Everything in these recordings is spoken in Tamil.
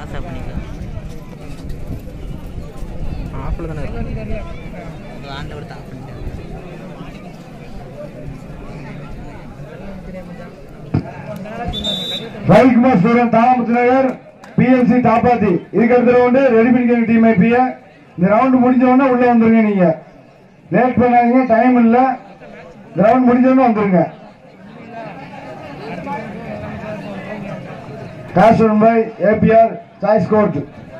பாஸ் ஆஃப் பண்ணிக்கலாம் ஆஃபில் தானே இருக்கு ஆண்டில் விடுத்து ஆஃப் பண்ணிட்டாங்க ரவிக்குமார் ஸ்டூடெண்ட் தாராமுத்து நகர் பிஎல்சி தாப்பாத்தி இதுக்கு அடுத்த ரவுண்டு ரெடி பண்ணிக்கிற டீம் ஐபிய இந்த ரவுண்டு முடிஞ்ச உடனே உள்ள வந்துருங்க நீங்க லேட் பண்ணாதீங்க டைம் இல்ல இந்த ரவுண்ட் முடிஞ்ச உடனே வந்துருங்க காசு பை ஏபிஆர் சாய்ஸ் கோர்ட்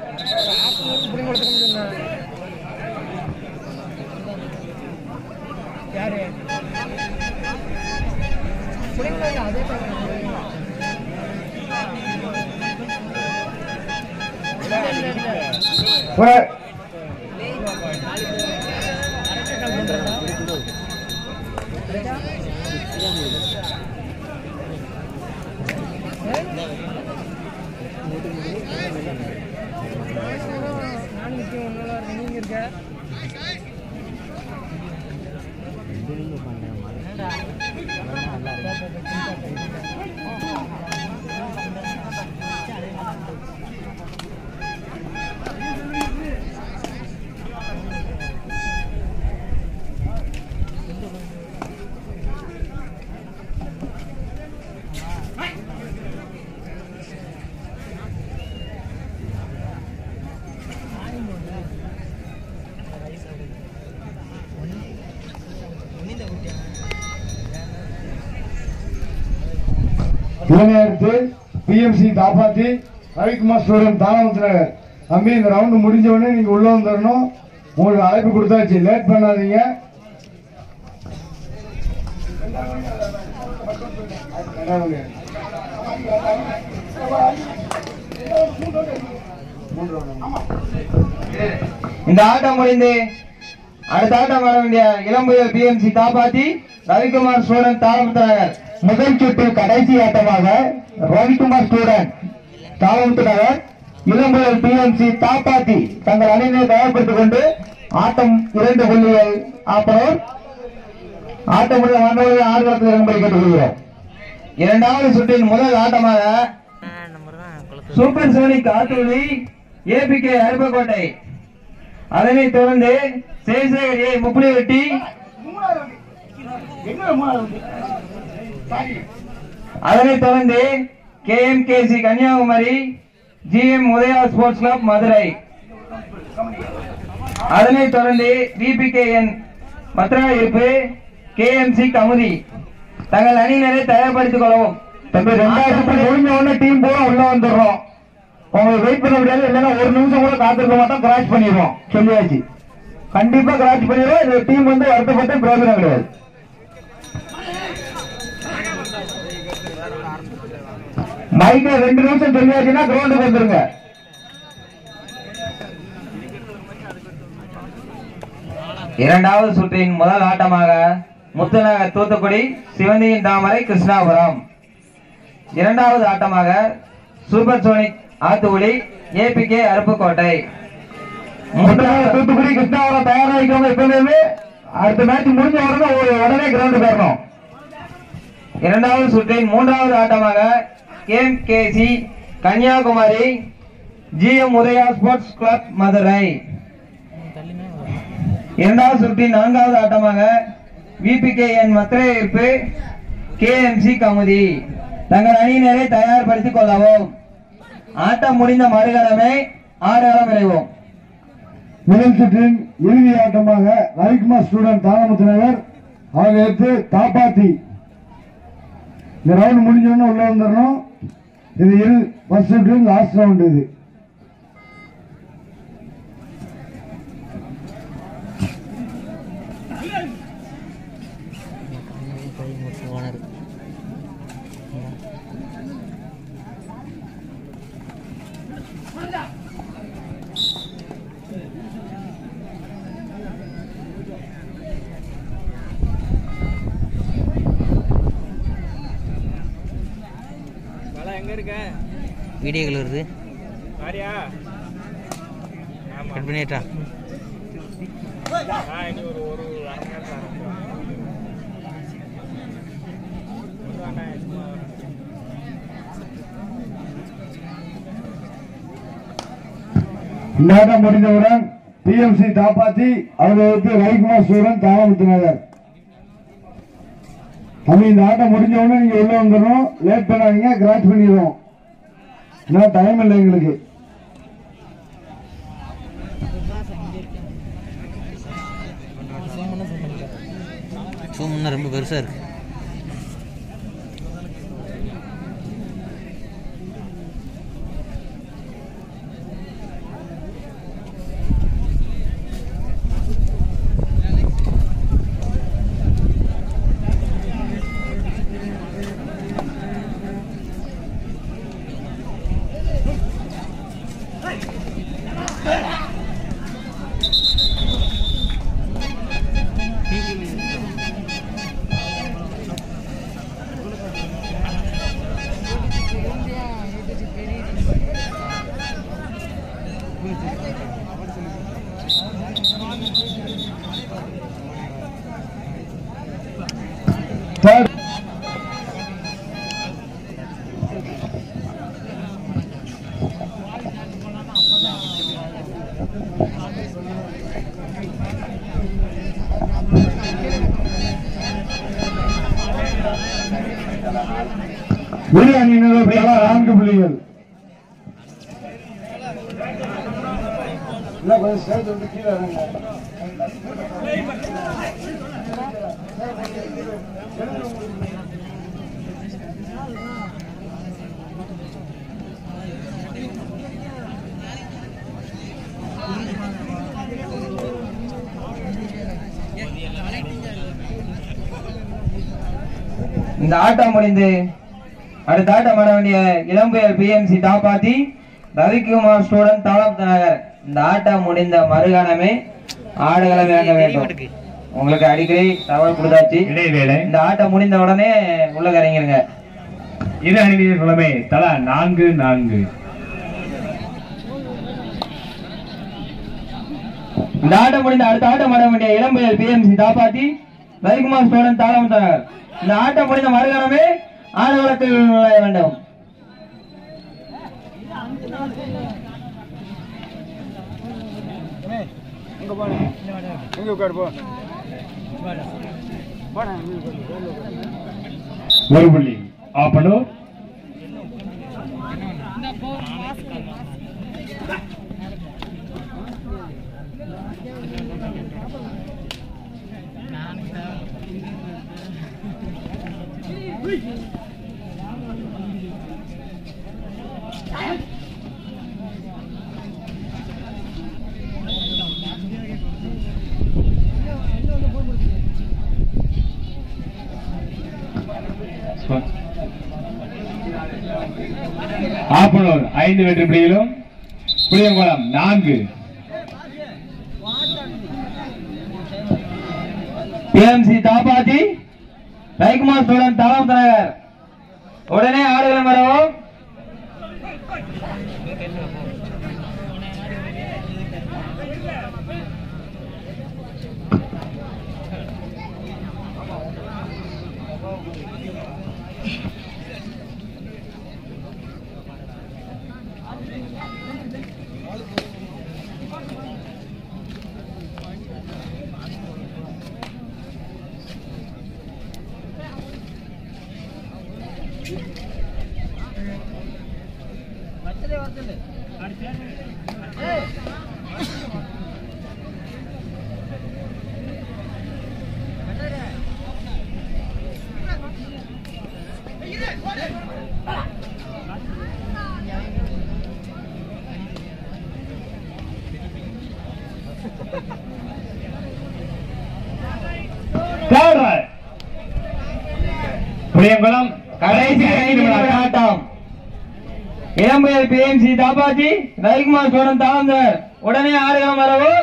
இளைஞருக்கு பிஎம்சி தாப்பாத்தி ரவிக்குமார் ஸ்டூடெண்ட் தாராமுத்து நகர் தம்பி இந்த ரவுண்டு முடிஞ்ச உடனே நீங்க உள்ள வந்துடணும் உங்களுக்கு அழைப்பு கொடுத்தாச்சு லேட் பண்ணாதீங்க இந்த ஆட்டம் முடிந்து அடுத்த ஆட்டம் வர வேண்டிய இளம்புயல் பிஎம்சி காப்பாத்தி ரவிக்குமார் ஸ்டூடெண்ட் தாராமுத்து நகர் முதல் சுற்று கடைசி ஆட்டமாக ரவிக்குமார் ஸ்டூடெண்ட் தாராமுத்து நகர் இளம்புயல் பிஎம்சி தாப்பாத்தி தங்கள் அணியினை தயார்படுத்திக் கொண்டு ஆட்டம் இரண்டு புள்ளிகள் அப்புறம் ஆட்டம் முடிந்த ஆண்டவர்கள் ஆர்வத்தில் இறங்கும்படி கேட்டுக்கொள்கிறோம் இரண்டாவது சுற்றின் முதல் ஆட்டமாக நம்பர் தான் குளத்தூர் சூப்பர் சோனிக் ஆத்தூரி ஏபிகே அருப்பக்கோட்டை அதனைத் தொடர்ந்து சேசேகர் ஏ முப்புளி வெட்டி அதனைத் தொடர்ந்து KMKC Kanyakumari GM Udaya sports club Madurai அதனைத் தொடர்ந்து விபிகேஎன் மத்ரா இருப்பு கேஎம்சி கமுதி தங்கள் அணியினரை தயார்படுத்திக் கொள்ளவும் தம்பி ரெண்டாயிரத்தி சுற்று முடிஞ்ச உடனே டீம் பூரா உள்ள வந்துடுறோம் உங்களுக்கு வெயிட் பண்ண முடியாது இல்லைன்னா ஒரு நிமிஷம் கூட காத்திருக்க மாட்டோம் கிராச் பண்ணிடுவோம் சொல்லியாச்சு கண்டிப்பா கிராச் பண்ணிடுவோம் இந்த டீம் வந்து வருத்தப்பட்டு பிரயோஜனம் கிடையாது மைக்ல ரெண்டு நிமிஷம் சொல்லியாச்சுன்னா கிரவுண்டுக்கு வந்துருங்க இரண்டாவது சுற்றின் முதல் ஆட்டமாக முத்துநகர் தூத்துக்குடி சிவந்தியின் தாமரை கிருஷ்ணாபுரம் இரண்டாவது ஆட்டமாக super sonic Athukudi APK Aruppukottai முன்னாள் தூத்துக்குடி கிருஷ்ணாவரம் தயாராகிக்கோங்க எப்பவுமே அடுத்த மேட்ச் முடிஞ்ச உடனே ஒரு- உடனே கிரவுண்டு போயிடணும் இரண்டாவது சுற்றின் மூன்றாவது ஆட்டமாக KMKC Kanyakumari GM Udaya sports club Madurai இரண்டாவது சுற்றின் நான்காவது ஆட்டமாக விபிகேஎன் மதுரை இருப்பு கேஎம்சி கமுதி தங்கள் அணியினரை தயார்படுத்திக் கொள்ளவும் ஆட்டம் முடிந்த மறுகணமே ஆடுகளம் விரைவோம் முதல் சுற்றின் இறுதி ஆட்டமாக ரவிக்குமார் ஸ்டூடெண்ட் தாராமுத்து நகர் அவங்க எடுத்து தாப்பாத்தி இந்த ரவுண்ட் முடிஞ்ச உடனே உள்ள வந்துடணும் இது இரு ஃபர்ஸ்ட் சுற்று லாஸ்ட் ரவுண்ட் இது ஓனர் எங்க இருக்க வீடியோகள் வருது வாரியா கட் பண்ணிட்டா நான் இனி ஒரு ஒரு அரை மணி நேரத்துல ஆரம்பிச்சிடுவேன். ஒண்ணும் வேண்டாம், சும்மா இந்த ஆட்டம் முடிந்தவுடன் பிஎம்சி தாப்பாத்தி அவரை வைத்து ரவிக்குமார் சூரன் தாராமுத்து நகர் தம்பி இந்த ஆட்டம் முடிஞ்ச உடனே நீங்க உள்ள வந்துடணும் லேட் பண்ணாதீங்க கிராச் பண்ணிடுவோம் ஏன்னா டைம் இல்லை எங்களுக்கு சூம்னா ரொம்ப பெருசாக இருக்கு Third. இரு அணியினர் தலா நான்கு புள்ளிகள் இல்ல, கொஞ்சம் stage விட்டு கீழே இறங்குங்க. இந்த ஆட்டம் முடிந்து அடுத்த ஆட்டம் ஆட வேண்டிய இளம்புயல் பிஎம்சி தாப்பாத்தி ரவிக்குமார் ஸ்டூடெண்ட் தாளம் நகர் இந்த ஆட்டம் முடிந்த மறுகணமே ஆடுகளை வேண்ட வேண்டும் உங்களுக்கு அடிக்கடி தகவல் கொடுத்தாச்சு இடைவேளை இந்த ஆட்டம் முடிந்த உடனே உள்ள இறங்கிருங்க இரு அணியினர் நிலைமை தலா நான்கு நான்கு இந்த ஆட்டம் முடிந்த அடுத்த ஆட்டம் ஆட வேண்டிய இளம்புயல் பிஎம்சி தாப்பாத்தி ரவிக்குமார் ஸ்டூடெண்ட் தாளம் நகர் இந்த ஆட்டம் முடிந்த மறுகணமே ஆடுகளத்தில் நுழைய வேண்டும் ஒரு புள்ளி ஆப்பனூர் ஆப்பனூர் ஐந்து வெற்றி புள்ளிகளும் புளியங்குளம் நான்கு பிஎம்சி தாபாஜி ரவிக்குமார் ஸ்டூடெண்ட் தாளம் நகர் உடனே ஆடுகளம் வரவும் Third right. புளியங்குளம் கடைசி ஐந்து நிமிட ஆட்டம் இளம்புயல் பிஎம்சி தாபாஜி ரவிக்குமார் ஸ்டூடெண்ட் தாளம் நகர் உடனே ஆடுகளம் வரவும்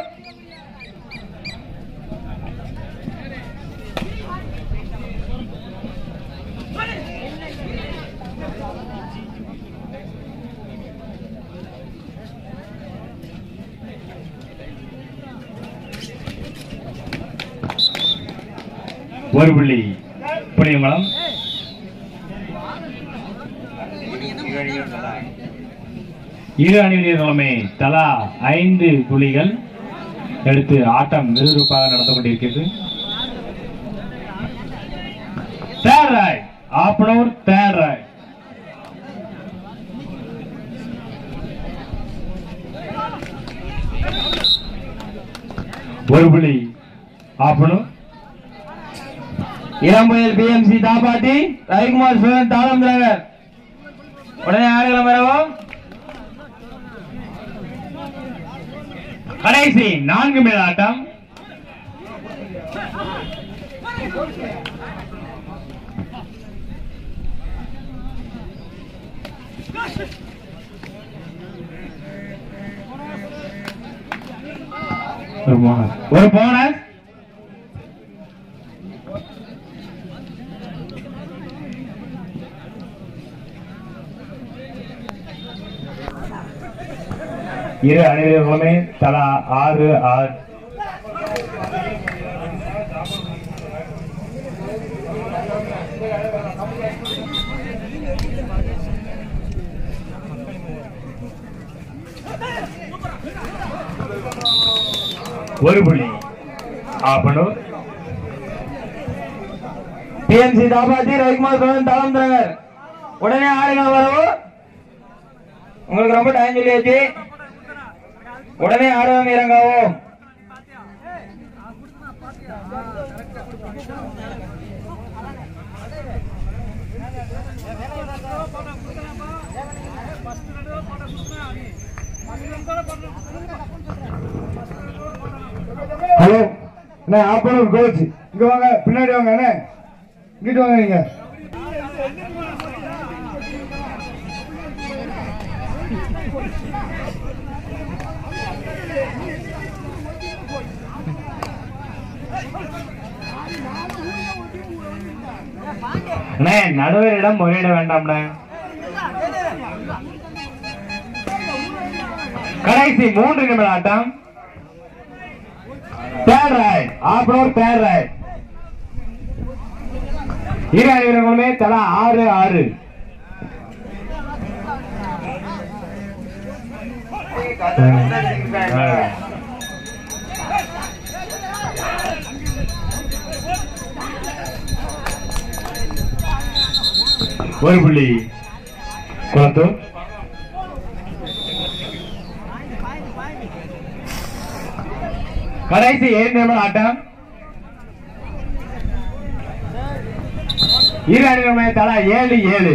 ஒரு புள்ளி புளியங்குளம் இரு அணியினருமே தலா ஐந்து புலிகள் எடுத்து ஆட்டம் விறுவிறுப்பாக நடந்து கொண்டிருக்கிறது third raid Appanur third raid ஒரு புலி ஆப்பனூர் இளம்புயல் பிஎம்சி தாப்பாட்டி ரவிக்குமார் சூழன் தாளம் திராகர் உடனே ஆடுகளம் வரவும் கடைசி நான்கு மேல் ஆட்டம் ஒரு போனஸ் ஒரு போனஸ் இரு அணிவர்களுமே தலா ஆறு ஆறு ஒரு புள்ளி ஆப்பனூர் பிஎம்சி தாப்பாட்டி ரவிக்குமார் சூழன் தாளம் திராகர் உடனே ஆடுகளம் வரவும் உங்களுக்கு ரொம்ப டைம் சொல்லியாச்சு உடனே ஆடுகளம் இறங்கவும் ஹலோ அண்ணே ஆப்பனூர் கோச் இங்க வாங்க பின்னாடி வாங்க அண்ணே இங்கிட்டு வாங்க நீங்க அண்ணே நடுவரிடம் முறையிட வேண்டாம்ண்ணே கடைசி மூன்று நிமிட ஆட்டம் third raid Appanur third raid இரு அணிவர்களுமே தலா ஆறு ஆறு ஒரு புள்ளி குளத்தூர் கடைசி ஏழு நிமிடம் ஆட்டம் இரு அணிகளுமே தலா ஏழு ஏழு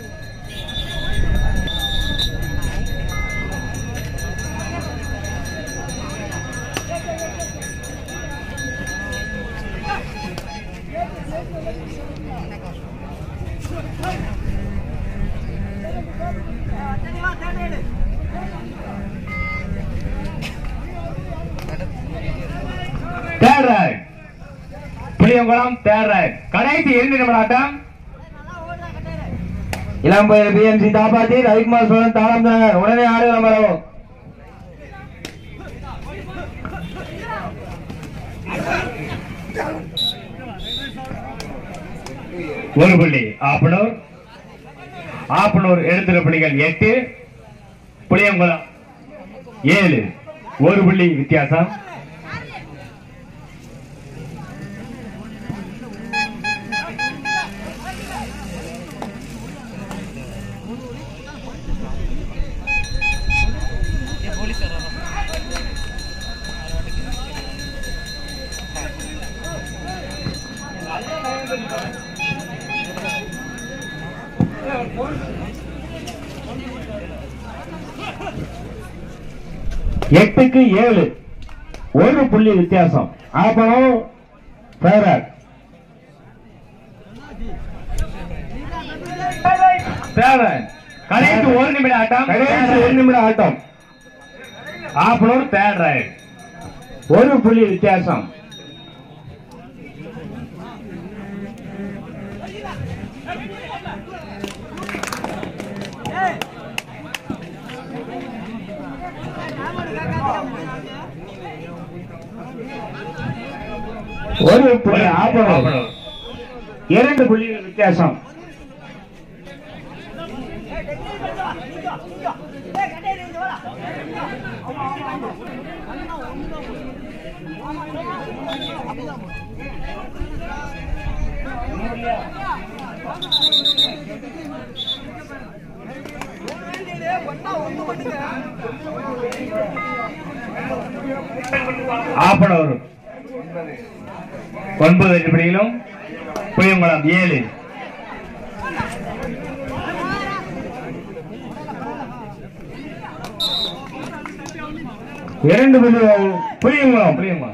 third right Puliyankulam third right கடைசி இரண்டு நிமிட ஆட்டம் இளம்புயல் பிஎம்சி தாப்பாட்டி ரவிக்குமார் சூழன் தாளம் திராகர் உடனே ஆடுகளம் வரவும் ஒரு புள்ளி ஆப்பனூர் ஆப்பனூர் எழுத்துற புள்ளிகள் எட்டு புளியங்குளம் ஏழு ஒரு புள்ளி வித்தியாசம் எட்டுக்கு ஏழு ஒரு புள்ளி வித்தியாசம் ஆப்பனம் பேரட் பேரட் கடைசி ஒரு நிமிட ஆட்டம் கடைசி ஒரு நிமிட ஆட்டம் ஆப்பனூர் தேர்ட் ரைட் ஒரு புள்ளி வித்தியாசம் ஒரு புள்ளி ஆப்பனூர் இரண்டு புள்ளிகள் வித்தியாசம் ஆப்பனூர் ஒன்பது வெற்றிப்படிகளும் புளியங்குளம் ஏழு இரண்டு புள்ளி புளியங்குளம் புளியங்குளம்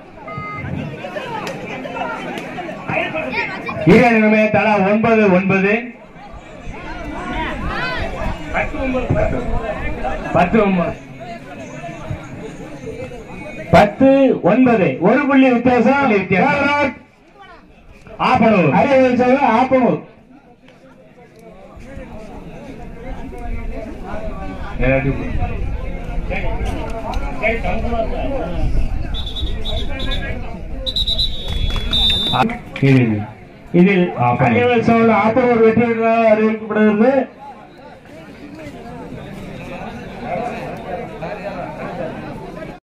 இரு அணிகளுமே தலா ஒன்பது ஒன்பது பத்து ஒன்பது பத்து. பத்து ஒன்பது பத்து ஒன்பது ஒரு புள்ளி வித்தியாசம் வித்தியாசம் ஆப்பனூர் அறிவியல் சொல்ல ஆப்பனூர் இதில் இதில் அறிவியல் சொல்ல ஆப்பனூர் வெற்றி பெற்றதாக அறிவிக்கப்படுகிறது